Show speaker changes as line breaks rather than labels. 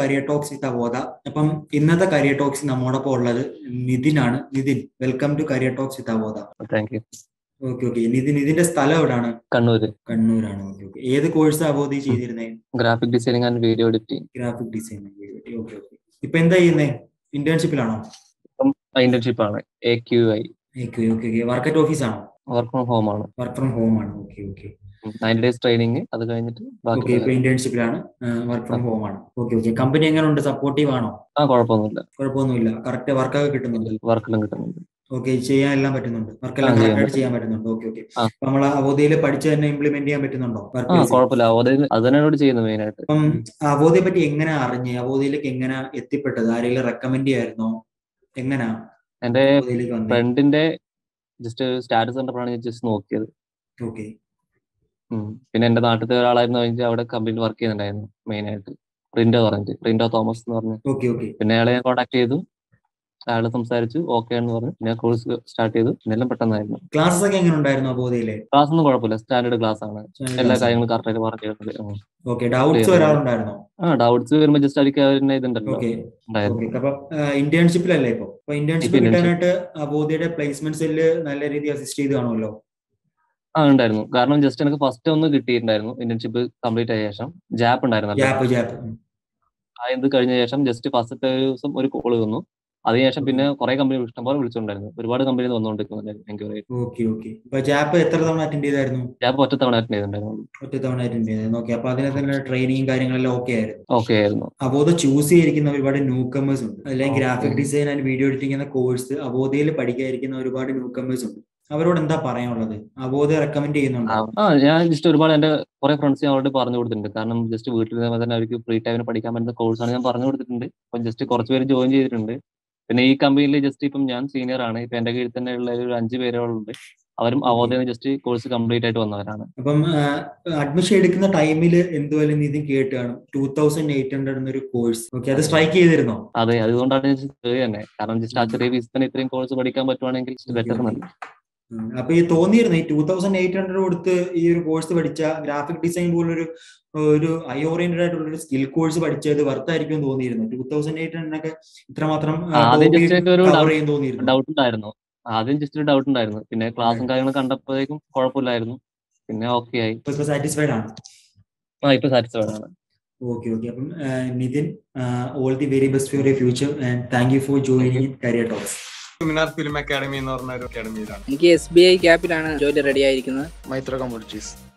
Career talks with അവോദ അപ്പം ഇന്നത്തെ career talks നമ്മോടൊപ്പം ഉള്ളത് നിതിനാണ് Nithin welcome to career talks with Avodha
thank you
okay okay Nithin ഇതിന്റെ സ്ഥലം എവിടാണ്
കണ്ണൂര്
കണ്ണൂരാണ് ഓക്കെ ഓക്കെ ഏത് കോഴ്സ് അവോധി ചെയ്തിരുന്നേ
graphic designing and video editing
graphic designing okay okay ഇപ്പൊ എന്താ ചെയ്യുന്നേ ഇന്റേൺഷിപ്പിലാണോ
ഇന്റേൺഷിപ്പ് ആണ് A Q I
okay okay okay work at office ആണോ
വർക്ക് ഫ്രം ഹോം ആണ്
വർക്ക് ഫ്രം ഹോം ആണ് okay okay
ninety days training അത് കഴിഞ്ഞിട്ട്
ഓക്കെ
ബാക്കി
ഇപ്പൊ ഇന്റേൺഷിപ്പിലാണ് വർക്ക് ഫ്രം ഹോം ആണ് ഓക്കെ ഓക്കെ കമ്പനി എങ്ങനെയുണ്ട് സപ്പോർട്ടീവ് ആണോ
ആ കുഴപ്പമൊന്നുമില്ല
കുഴപ്പമൊന്നുമില്ല കറക്റ്റ് വർക്കൊക്കെ കിട്ടുന്നുണ്ട്
വർക്കെല്ലാം കിട്ടുന്നുണ്ട്
ഓക്കെ ചെയ്യാൻ എല്ലാം പറ്റുന്നുണ്ട് വർക്കെല്ലാം
ആ, ചെയ്യാൻ
കറക്റ്റ് ആയിട്ട് ചെയ്യാൻ പറ്റുന്നുണ്ട് ഓക്കെ ഓക്കെ
ആ.
അപ്പൊ നമ്മൾ അവോധയിൽ പഠിച്ച് തന്നെ ഇംപ്ലിമെന്റ് ചെയ്യാൻ പറ്റുന്നുണ്ടോ
ആ
വർക്ക്
കുഴപ്പമില്ല അതായത് അത് തന്നെയാണ് ചെയ്യുന്നത് മെയിൻ ആയിട്ട്
അപ്പം അവോധയെ പറ്റി എങ്ങനെ അറിഞ്ഞ് അവോധയിലേക്ക് എങ്ങനെ എത്തിപ്പെട്ടത് ആരെങ്കിലും റെക്കമെൻഡ് ചെയ്യായിരുന്നോ എങ്ങനാ
എന്റെ
അവോധയിലേക്ക് വന്നത്
ഫ്രണ്ടിന്റെ ജസ്റ്റ് സ്റ്റാറ്റസ് കണ്ടപ്പോഴാണ് ഞാൻ ജസ്റ്റ് നോക്കിയത്
ഓക്കെ
ഉം. പിന്നെ എന്റെ നാട്ടിലത്തെ ഒരാളായിരുന്നു കഴിഞ്ഞാൽ അവിടെ കമ്പനിയിൽ വർക്ക് ചെയ്യുന്നുണ്ടായിരുന്നു മെയിൻ ആയിട്ട് റിൻഡോ പറഞ്ഞിട്ട് റിൻഡോ തോമസ് എന്ന് പറഞ്ഞു
ഓക്കെ ഓക്കെ
പിന്നെ അയാളെ ഞാൻ കോൺടാക്ട് ചെയ്തു അയാൾ സംസാരിച്ചു ഓക്കെ എന്ന് പറഞ്ഞു പിന്നെ കോഴ്സ് സ്റ്റാർട്ട് ചെയ്തു പിന്നെ എല്ലാം പെട്ടെന്നായിരുന്നു
ക്ലാസ്സസ് ഒക്കെ എങ്ങനെ ഉണ്ടായിരുന്നു അവോധയിലെ
ക്ലാസ് ഒന്നും കുഴപ്പമില്ല സ്റ്റാൻഡേർഡ് ക്ലാസ് ആണ് എല്ലാ കാര്യങ്ങളും കറക്റ്റ് ആയിട്ട് പറഞ്ഞു തരുന്നത്
ഓക്കെ ഡൗട്ട്സ്
Clear.
വരാറുണ്ടായിരുന്നോ
ആ ഡൗട്ട്സ് വരുമ്പോൾ ജസ്റ്റ് അവർക്ക് അവരുടെ ഇതുണ്ടല്ലോ
ഓക്കെ
ഉണ്ടായിരുന്നു
ഓക്കെ അപ്പൊ ഇന്റേൺഷിപ്പിലല്ലേ ഇപ്പൊ അപ്പൊ ഇന്റേൺഷിപ്പ്
ഇപ്പൊ
കിട്ടാനായിട്ട് അവോധയുടെ പ്ലേസ്മെന്റ് സെല്ല് നല്ല രീതിയിൽ അസിസ്റ്റ് ചെയ്ത് കാണുമല്ലോ
ആ ഉണ്ടായിരുന്നു കാരണം ജസ്റ്റ് എനിക്ക് ഫസ്റ്റ് ഒന്ന് കിട്ടിയിട്ടുണ്ടായിരുന്നു ഇന്റേൺഷിപ്പ് കംപ്ലീറ്റ് ആയ ശേഷം ജാപ്പ് ഉണ്ടായിരുന്നല്ലോ
ഗ്യാപ്പ് ഗ്യാപ്പ്
ആ ഇത് കഴിഞ്ഞ ശേഷം ജസ്റ്റ് ഫസ്റ്റത്തെ ഒരു ദിവസം ഒരു കോള് വന്നു അതിനുശേഷം പിന്നെ കുറെ കമ്പനി ഇഷ്ടംപോലെ വിളിച്ചിട്ടുണ്ടായിരുന്നു ഒരുപാട് കമ്പനി വന്നുകൊണ്ടിരിക്കുന്നുണ്ടായിരുന്നു എൻക്വയറി
ഓക്കെ ഓക്കെ അപ്പൊ ജാപ്പ് എത്ര തവണ അറ്റൻഡ് ചെയ്തായിരുന്നു
ജാപ്പ് ഒറ്റ തവണ അറ്റൻഡ് ചെയ്തിട്ടുണ്ടായിരുന്നു
ഒറ്റ തവണ അറ്റൻഡ് ചെയ്തായിരുന്നു ഓക്കെ അപ്പൊ അതിനെ തന്നെ ട്രെയിനിങ് കാര്യങ്ങളെല്ലാം ഓക്കെ ആയിരുന്നു
ഓക്കെ ആയിരുന്നു
അവോധ ചൂസ് ചെയ്തിരിക്കുന്ന ഒരുപാട് ന്യൂ കമേഴ്സ് ഉണ്ട് അല്ലെങ്കിൽ
Okay.
Graphic design and video editing എന്ന കോഴ്സ് അവോധയിൽ പഠിക്കാതിരിക്കുന്ന ഒരുപാട് ന്യൂ കമേഴ്സ് ഉണ്ട് അവരോട് എന്താ പറയാനുള്ളത് അവോധ റെക്കമെൻഡ് ചെയ്യുന്നുണ്ടോ
ആ ഞാൻ ജസ്റ്റ് ഒരുപാട് എന്റെ കുറെ ഫ്രണ്ട്സ് ഞാൻ അവരോട് പറഞ്ഞു കൊടുത്തിട്ടുണ്ട് കാരണം ജസ്റ്റ് വീട്ടിൽ നിന്ന് തന്നെ അവർക്ക് ഫ്രീ ടൈമിന് പഠിക്കാൻ പറ്റുന്ന കോഴ്സാണ് ഞാൻ പറഞ്ഞു കൊടുത്തിട്ടുണ്ട് അപ്പം ജസ്റ്റ് കുറച്ച് പേര് ജോയിൻ ചെയ്തിട്ടുണ്ട് പിന്നെ ഈ കമ്പനിയിൽ ജസ്റ്റ് ഇപ്പം ഞാൻ സീനിയർ ആണ് ഇപ്പൊ എന്റെ കീഴിൽ തന്നെ ഉള്ള ഒരു അഞ്ച് പേരോളുണ്ട് അവരും അവോധയിൽ ജസ്റ്റ് കോഴ്സ് കംപ്ലീറ്റ് ആയിട്ട് വന്നവരാണ്
അപ്പം അഡ്മിഷൻ എടുക്കുന്ന ടൈമിൽ എന്തുവല്ല നീ ഇത് കേട്ട് കാണും ടൂ തൗസൻഡ് എയ്റ്റ് ഹൺഡ്രഡ് എന്നൊരു കോഴ്സ് ഓക്കെ അത് സ്ട്രൈക്ക് ചെയ്തിരുന്നോ
അതെ അതുകൊണ്ടാണ് ഞാൻ ചെയ്തത് തന്നെ കാരണം ജസ്റ്റ് ആ ചെറിയ ഫീസ് തന്നെ ഇത്രയും കോഴ്സ് പഠിക്കാൻ പറ്റുവാണെങ്കിൽ ബെറ്റർ എന്നല്ല
ഉം. അപ്പൊ ഈ തോന്നിയിരുന്നു ഈ ടൂ തൗസൻഡ് എയ്റ്റ് ഹൺഡ്രഡ് കൊടുത്ത് ഈ ഒരു കോഴ്സ് പഠിച്ച ഗ്രാഫിക് ഡിസൈൻ പോലൊരു ഒരു ഐ ഓറിയന്റഡ് ആയിട്ടുള്ള ഒരു സ്കിൽ കോഴ്സ് പഠിച്ചത് വർത്ത് ആയിരിക്കും എന്ന് തോന്നിയിരുന്നു ടൂ തൗസൻഡ് എയ്റ്റ് ഹൺഡ്രഡ് ഒക്കെ ഇത്രമാത്രം
ആ, ആദ്യം just എനിക്ക് ഒരു
കവർ
doubt-
ചെയ്യാൻ തോന്നിയിരുന്നു
ഡൗട്ട് ഉണ്ടായിരുന്നു ആദ്യം ജസ്റ്റ് ഒരു ഡൗട്ട് ഉണ്ടായിരുന്നു പിന്നെ ക്ലാസ്സും കാര്യങ്ങളും കണ്ടപ്പോഴേക്കും കുഴപ്പമില്ലായിരുന്നു പിന്നെ ഓക്കെ ആയി
ഇപ്പൊ ഇപ്പൊ സാറ്റിസ്ഫൈഡ് ആണ്
ആ ഇപ്പൊ സാറ്റിസ്ഫൈഡ് ആണ്
ഓക്കെ ഓക്കെ അപ്പം ആ, Nithin all the very best for you future and thank you for joining career talks
Minar film academy എന്ന് പറഞ്ഞ ഒരു അക്കാദമിയിലാണ്
എനിക്ക് എസ് ബി ഐ ക്യാപ്പിലാണ് ജോലി റെഡി ആയിരിക്കുന്നത്
മൈത്ര കമ്മോഡിറ്റീസ്